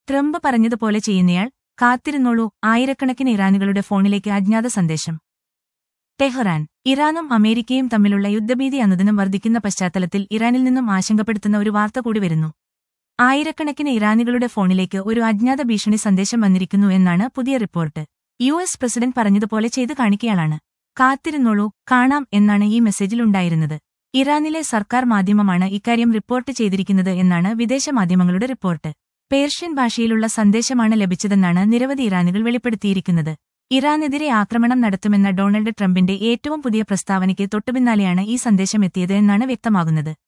Trump പറഞ്ഞതുപോലെ ചെയ്യുന്നയാൾ കാത്തിരുന്നോളൂ ആയിരക്കണക്കിന് ഇറാനുകളുടെ ഫോണിലേക്ക് അജ്ഞാത സന്ദേശം ടെഹ്റാൻ ഇറാനും അമേരിക്കയും തമ്മിലുള്ള യുദ്ധഭീതി അനുദിനം വർദ്ധിക്കുന്ന പശ്ചാത്തലത്തിൽ ഇറാനിൽ നിന്നും ആശങ്കപ്പെടുത്തുന്ന ഒരു വാർത്ത കൂടി വരുന്നു ആയിരക്കണക്കിന് ഇറാനികളുടെ ഫോണിലേക്ക് ഒരു അജ്ഞാത ഭീഷണി സന്ദേശം വന്നിരിക്കുന്നു എന്നാണ് പുതിയ റിപ്പോർട്ട് യു എസ് പ്രസിഡന്റ് പറഞ്ഞതുപോലെ ചെയ്തു കാണിക്കയാളാണ് കാത്തിരുന്നോളൂ കാണാം എന്നാണ് ഈ മെസ്സേജിൽ ഉണ്ടായിരുന്നത് ഇറാനിലെ സർക്കാർ മാധ്യമമാണ് ഇക്കാര്യം റിപ്പോർട്ട് ചെയ്തിരിക്കുന്നത് എന്നാണ് വിദേശ മാധ്യമങ്ങളുടെ റിപ്പോർട്ട് പേർഷ്യൻ ഭാഷയിലുള്ള സന്ദേശമാണ് ലഭിച്ചതെന്നാണ് നിരവധി ഇറാനുകൾ വെളിപ്പെടുത്തിയിരിക്കുന്നത് ഇറാനെതിരെ ആക്രമണം നടത്തുമെന്ന ഡൊണാൾഡ് ട്രംപിന്റെ ഏറ്റവും പുതിയ പ്രസ്താവനയ്ക്ക് തൊട്ടുപിന്നാലെയാണ് ഈ സന്ദേശം എത്തിയത് എന്നാണ് വ്യക്തമാകുന്നത്